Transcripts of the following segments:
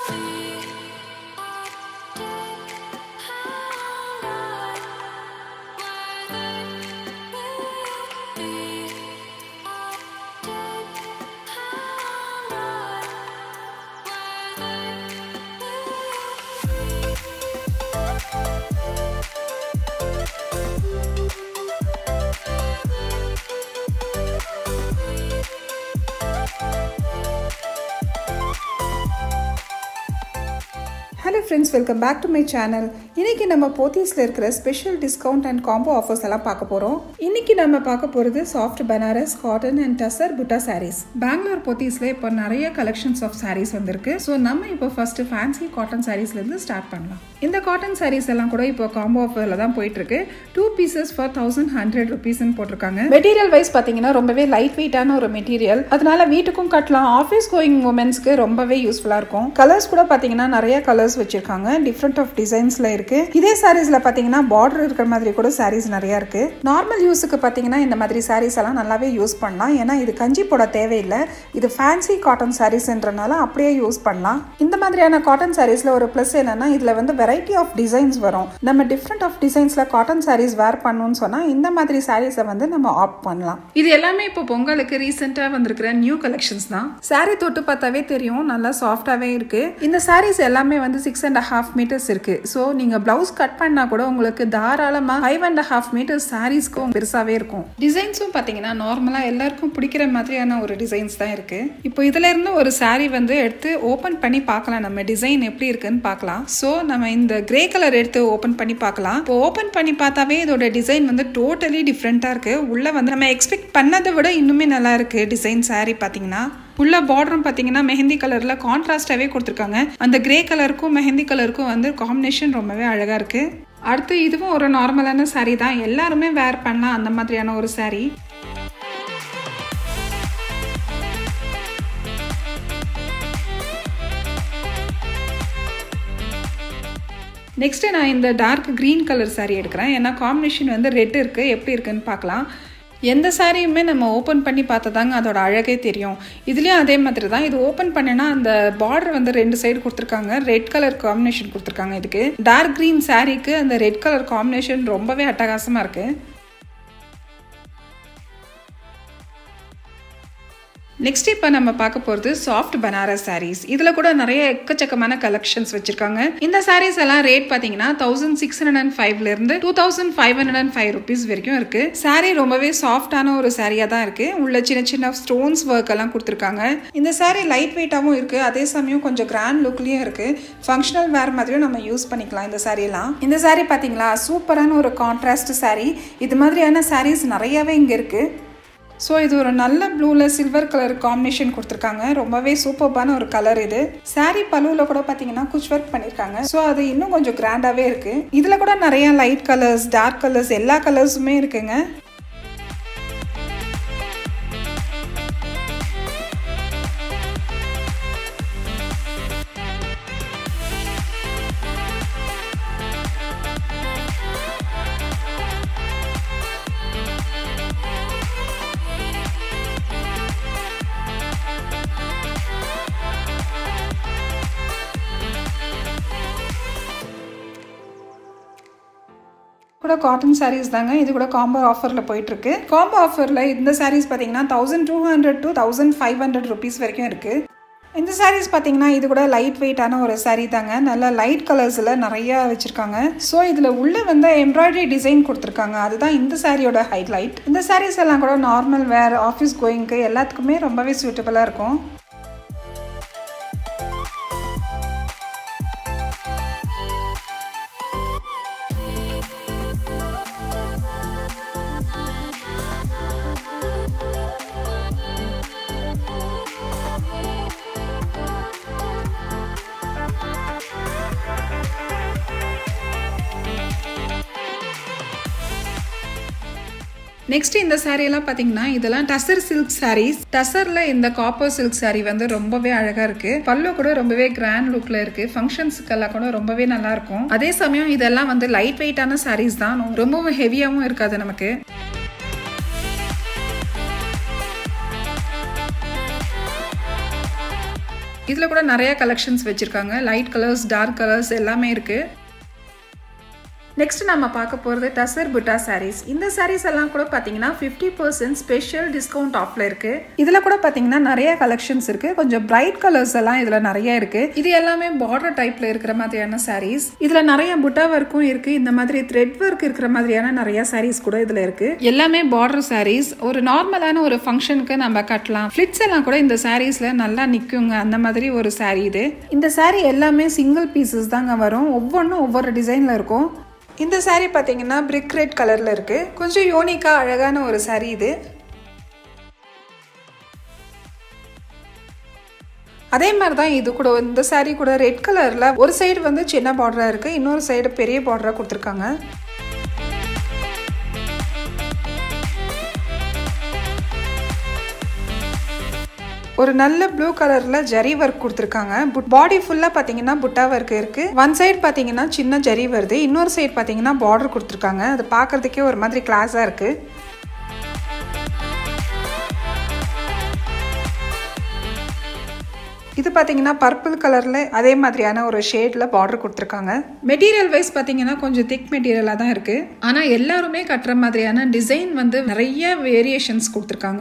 hello friends welcome back to my channel இன்னைக்கு நம்ம போத்தீஸில் இருக்கிற special discount and combo offers எல்லாம் பார்க்க போகிறோம் இன்னைக்கு நம்ம பார்க்க போகிறது soft Banaras cotton and tussar butta saris Bangalore போத்தீஸில் இப்போ நிறைய கலெக்ஷன்ஸ் ஆஃப் சாரீஸ் வந்திருக்கு ஸோ நம்ம இப்போ ஃபர்ஸ்ட் ஃபேன்சி காட்டன் சாரீஸ்லேருந்து ஸ்டார்ட் பண்ணலாம் இந்த காட்டன் சாரீஸ் எல்லாம் கூட இப்போ காம்போ ஆஃபரில் தான் போயிட்டு இருக்கு two pieces for thousand hundred ருபீஸ்னு போட்டிருக்காங்க மெட்டீரியல் வைஸ் பார்த்தீங்கன்னா ரொம்பவே லைட் வெயிட்டான ஒரு மெட்டீரியல் அதனால வீட்டுக்கும் கட்டலாம் ஆஃபீஸ் கோயிங் உமன்ஸ்க்கு ரொம்பவே யூஸ்ஃபுல்லாக இருக்கும் கலர்ஸ் கூட பார்த்தீங்கன்னா நிறைய கலர்ஸ் வச்சிருக்காங்க டிஃப்ரெண்ட் ஆஃப் டிசைன்ஸ்ல இருக்கு இதே சாரீஸ்ல பார்த்தீங்கன்னா பார்டர் இருக்கிற மாதிரி கூட சாரீஸ் நிறைய இருக்கு நார்மல் யூஸுக்கு பார்த்தீங்கன்னா இந்த மாதிரி சாரீஸ் எல்லாம் நல்லாவே யூஸ் பண்ணலாம் ஏன்னா இது கஞ்சி போட தேவையில்லை இது ஃபேன்சி காட்டன் சாரீஸ்ன்றனால அப்படியே யூஸ் பண்ணலாம் இந்த மாதிரியான காட்டன் சாரீஸ்ல ஒரு ப்ளஸ் என்னன்னா இதுல வந்து வெரைட்டி ஆஃப் டிசைன்ஸ் வரும் நம்ம டிஃப்ரெண்ட் ஆஃப் டிசைன்ஸ்ல காட்டன் சாரீஸ் வேர் பண்ணணும்னு சொன்னா இந்த மாதிரி சாரீஸை வந்து நம்ம ஆப்ட் பண்ணலாம் இது எல்லாமே இப்போ பொங்கலுக்கு ரீசெண்டாக வந்திருக்கிற நியூ கலெக்ஷன்ஸ் தான் சாரீ தொட்டு பார்த்தாவே தெரியும் நல்லா சாஃப்டாகவே இருக்கு இந்த சாரீஸ் எல்லாமே வந்து சிக்ஸ் அண்ட் ஹாஃப் மீட்டர்ஸ் இருக்கு ஸோ நீங்க பிளவுஸ் கட் பண்ணா கூட உங்களுக்கு தாராளமா ஃபைவ் அண்ட் ஹாஃப் மீட்டர்ஸ் சாரீஸ்க்கும் பெருசாவே இருக்கும் டிசைன்ஸும் பாத்தீங்கன்னா நார்மலா எல்லாருக்கும் பிடிக்கிற மாதிரியான ஒரு டிசைன்ஸ் தான் இருக்கு இப்போ இதுல இருந்து ஒரு saree வந்து எடுத்து ஓபன் பண்ணி பார்க்கலாம் நம்ம டிசைன் எப்படி இருக்குன்னு பார்க்கலாம் ஸோ நம்ம இந்த கிரே கலர் எடுத்து ஓபன் பண்ணி பார்க்கலாம் இப்போ ஓபன் பண்ணி பார்த்தாவே இதோட டிசைன் வந்து டோட்டலி டிஃப்ரெண்டா இருக்கு உள்ள வந்து நம்ம எக்ஸ்பெக்ட் பண்ணதை விட இன்னுமே நல்லா இருக்கு டிசைன் saree பாத்தீங்கன்னா உள்ள பார்டரும் பார்த்தீங்கன்னா மெஹந்தி கலரில் கான்ட்ராஸ்டாகவே கொடுத்துருக்காங்க அந்த கிரே கலருக்கும் மெஹந்தி கலருக்கும் வந்து காம்பினேஷன் ரொம்பவே அழகாக இருக்குது அடுத்து இதுவும் ஒரு நார்மலான saree தான் எல்லாருமே வேர் பண்ணலாம் அந்த மாதிரியான ஒரு saree நெக்ஸ்ட்டு நான் இந்த டார்க் க்ரீன் கலர் saree எடுக்கிறேன் ஏன்னா காம்பினேஷன் வந்து ரெட் இருக்குது எப்படி இருக்குன்னு பார்க்கலாம் எந்த சாரியுமே நம்ம ஓப்பன் பண்ணி பார்த்ததாங்க அதோட அழகே தெரியும் இதுலேயும் அதே மாதிரி தான் இது ஓப்பன் பண்ணேன்னா அந்த பார்டர் வந்து ரெண்டு சைடு கொடுத்துருக்காங்க ரெட் கலர் காம்பினேஷன் கொடுத்துருக்காங்க இதுக்கு டார்க் க்ரீன் சாரீக்கு அந்த ரெட் கலர் காம்பினேஷன் ரொம்பவே அட்டகாசமாக இருக்குது நெக்ஸ்ட் இப்போ நம்ம பார்க்க போகிறது சாஃப்ட் பனாரஸ் சாரீஸ் இதில் கூட நிறைய எக்கச்சக்கமான கலெக்ஷன்ஸ் வச்சிருக்காங்க இந்த சாரீஸ் எல்லாம் ரேட் பார்த்தீங்கன்னா தௌசண்ட் சிக்ஸ் ஹண்ட்ரட் அண்ட் ஃபைவ்லேருந்து two thousand five hundred and five rupees வரைக்கும் இருக்கு சாரீ ரொம்பவே சாஃப்டான ஒரு சாரியாக தான் இருக்கு உள்ள சின்ன சின்ன ஸ்டோன்ஸ் ஒர்க் எல்லாம் கொடுத்துருக்காங்க இந்த சாரீ லைட் வெயிட்டாகவும் இருக்கு அதே சமயம் கொஞ்சம் கிராண்ட் லுக்லயும் இருக்கு ஃபங்க்ஷனல் வேர் மாதிரியும் நம்ம யூஸ் பண்ணிக்கலாம் இந்த சாரியெல்லாம் இந்த சாரீ பார்த்தீங்களா சூப்பரான ஒரு கான்ட்ராஸ்ட் சாரீ இது மாதிரியான சாரீஸ் நிறையவே இங்கே இருக்கு ஸோ இது ஒரு நல்ல ப்ளூவில் சில்வர் கலர் காம்பினேஷன் கொடுத்துருக்காங்க ரொம்பவே சூப்பர்பான ஒரு கலர் இது சாரீ பழுவில் கூட பார்த்தீங்கன்னா குச் ஒர்க் பண்ணியிருக்காங்க ஸோ அது இன்னும் கொஞ்சம் கிராண்டாகவே இருக்கு இதில் கூட நிறைய லைட் கலர்ஸ் டார்க் கலர்ஸ் எல்லா கலர்ஸுமே இருக்குங்க கூட காட்டன் சாரீஸ் தாங்க இது கூட காம்போ ஆஃபரில் போயிட்டு இருக்கு காம்போ ஆஃபரில் இந்த சாரீஸ் பார்த்தீங்கன்னா thousand two hundred to thousand five hundred rupees வரைக்கும் இருக்கு இந்த சாரீஸ் பார்த்தீங்கன்னா இது கூட லைட் வெயிட்டான ஒரு சாரீ தாங்க நல்ல லைட் கலர்ஸில் நிறைய வச்சுருக்காங்க ஸோ இதில் உள்ள வந்து எம்ப்ராய்டரி டிசைன் கொடுத்துருக்காங்க அதுதான் இந்த சாரியோட ஹைலைட் இந்த சாரீஸ் எல்லாம் கூட நார்மல் வேர் ஆஃபீஸ் கோயிங்க்கு எல்லாத்துக்குமே ரொம்பவே சூட்டபுளாக இருக்கும் நெக்ஸ்ட் இந்த saree எல்லாம் பார்த்தீங்கன்னா இதெல்லாம் டசர் சில்க் சாரீஸ் டசர்ல இந்த காப்பர் சில்க் saree வந்து ரொம்பவே அழகா இருக்கு பல்லு கூட ரொம்பவே கிராண்ட் லுக்ல இருக்கு ஃபங்க்ஷன்ஸ்க்கெல்லாம் கூட ரொம்பவே நல்லா இருக்கும் அதே சமயம் இதெல்லாம் வந்து லைட் வெயிட்டான சாரீஸ் தான் ரொம்பவும் ஹெவியாகவும் இருக்காது நமக்கு இதில் கூட நிறைய கலெக்ஷன்ஸ் வச்சுருக்காங்க லைட் கலர்ஸ் டார்க் கலர்ஸ் எல்லாமே இருக்குது நெக்ஸ்ட் நம்ம பார்க்க போகிறது டசர் புட்டா சாரீஸ் இந்த சாரீஸ் எல்லாம் கூட பார்த்தீங்கன்னா ஃபிஃப்டி பர்சன்ட் ஸ்பெஷல் டிஸ்கவுண்ட் ஆஃப்ல இருக்கு இதில் கூட பார்த்தீங்கன்னா நிறைய கலெக்ஷன்ஸ் இருக்கு கொஞ்சம் பிரைட் கலர்ஸ் எல்லாம் இதில் நிறைய இருக்கு இது எல்லாமே பார்டர் டைப்ல இருக்கிற மாதிரியான சாரீஸ் இதில் நிறைய புட்டா ஒர்க்கும் இருக்கு இந்த மாதிரி த்ரெட் ஒர்க் இருக்கிற மாதிரியான நிறைய சாரீஸ் கூட இதில் இருக்கு எல்லாமே பார்டர் சாரீஸ் ஒரு நார்மலான ஒரு ஃபங்க்ஷனுக்கு நம்ம கட்டலாம் ஃபிளிட்ஸ் எல்லாம் கூட இந்த சாரீஸ்ல நல்லா நிற்குங்க அந்த மாதிரி ஒரு சாரீ இது இந்த சாரீ எல்லாமே சிங்கிள் பீசஸ் தாங்க வரும் ஒவ்வொன்றும் ஒவ்வொரு டிசைனில் இருக்கும் இந்த சாரீ பார்த்தீங்கன்னா பிரிக் ரெட் கலரில் இருக்குது கொஞ்சம் யோனிக்காக அழகான ஒரு சாரீ இது அதே மாதிரி தான் இது கூட இந்த சாரீ கூட ரெட் கலரில் ஒரு சைடு வந்து சின்ன பார்டராக இருக்குது இன்னொரு சைடு பெரிய பார்டராக கொடுத்துருக்காங்க ஒரு நல்ல ப்ளூ கலரில் ஜரி ஒர்க் கொடுத்துருக்காங்க பாடி ஃபுல்லாக பார்த்தீங்கன்னா புட்டா ஒர்க் இருக்குது ஒன் சைடு பார்த்தீங்கன்னா சின்ன ஜரி வருது இன்னொரு சைடு பார்த்தீங்கன்னா பார்டர் கொடுத்துருக்காங்க அது பார்க்குறதுக்கே ஒரு மாதிரி கிளாஸாக இருக்குது இது பார்த்தீங்கன்னா பர்பிள் கலரில் அதே மாதிரியான ஒரு ஷேடில் பார்டர் கொடுத்துருக்காங்க மெட்டீரியல் வைஸ் பார்த்தீங்கன்னா கொஞ்சம் திக் மெட்டீரியலாக தான் இருக்குது ஆனால் எல்லாருமே கட்டுற மாதிரியான டிசைன் வந்து நிறைய வேரியேஷன்ஸ் கொடுத்துருக்காங்க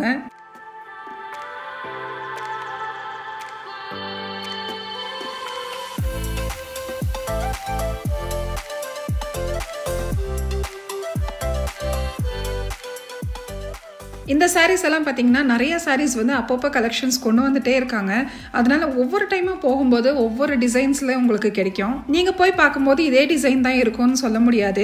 இந்த சாரீஸ் எல்லாம் பார்த்தீங்கன்னா நிறைய சாரீஸ் வந்து அப்பப்போ கலெக்ஷன்ஸ் கொண்டு வந்துட்டே இருக்காங்க அதனால ஒவ்வொரு டைமும் போகும்போது ஒவ்வொரு டிசைன்ஸில் உங்களுக்கு கிடைக்கும் நீங்கள் போய் பார்க்கும்போது இதே டிசைன் தான் இருக்கும்னு சொல்ல முடியாது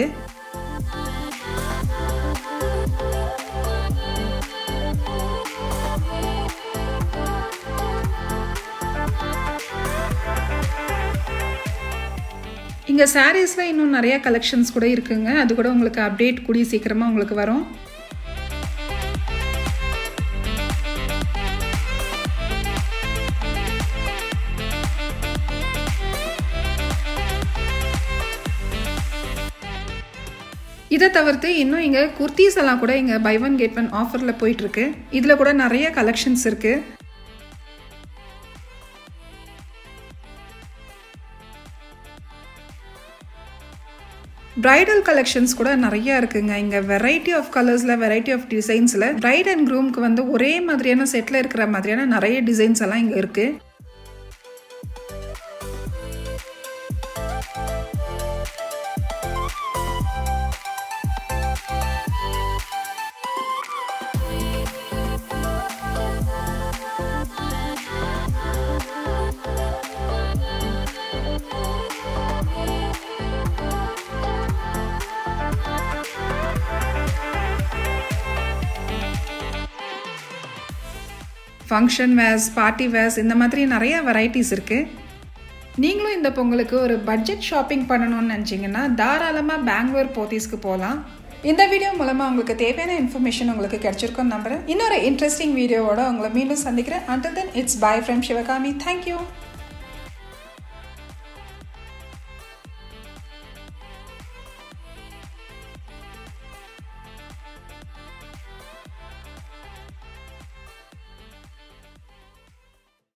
இங்கே சாரீஸில் இன்னும் நிறைய கலெக்ஷன்ஸ் கூட இருக்குங்க அது கூட உங்களுக்கு அப்டேட் கூடிய சீக்கிரமாக உங்களுக்கு வரும் இதை தவிர்த்து இன்னும் இங்கே குர்த்திஸ் எல்லாம் கூட இங்கே பை ஒன் கெட் ஒன் ஆஃபரில் போயிட்டுருக்கு இதில் கூட நிறைய கலெக்ஷன்ஸ் இருக்குது பிரைடல் கலெக்ஷன்ஸ் கூட நிறைய இருக்குங்க இங்கே வெரைட்டி ஆஃப் கலர்ஸில் வெரைட்டி ஆஃப் டிசைன்ஸில் பிரைட் அண்ட் க்ரூம்க்கு வந்து ஒரே மாதிரியான செட்டில் இருக்கிற மாதிரியான நிறைய டிசைன்ஸ் எல்லாம் இங்கே இருக்குது ஃபங்க்ஷன் வேர்ஸ் பார்ட்டி வேர்ஸ் இந்த மாதிரி நிறைய வெரைட்டிஸ் இருக்குது நீங்களும் இந்த பொங்கலுக்கு ஒரு பட்ஜெட் ஷாப்பிங் பண்ணணும்னு நினச்சிங்கன்னா தாராளமாக பெங்களூர் போத்தீஸ்க்கு போகலாம் இந்த வீடியோ மூலமாக உங்களுக்கு தேவையான இன்ஃபர்மேஷன் உங்களுக்கு கிடைச்சிருக்கும் நம்புறேன் இன்னொரு இன்ட்ரெஸ்டிங் வீடியோவோட உங்களை மீண்டும் சந்திக்கிறேன் until then it's bye from Sivakami thank you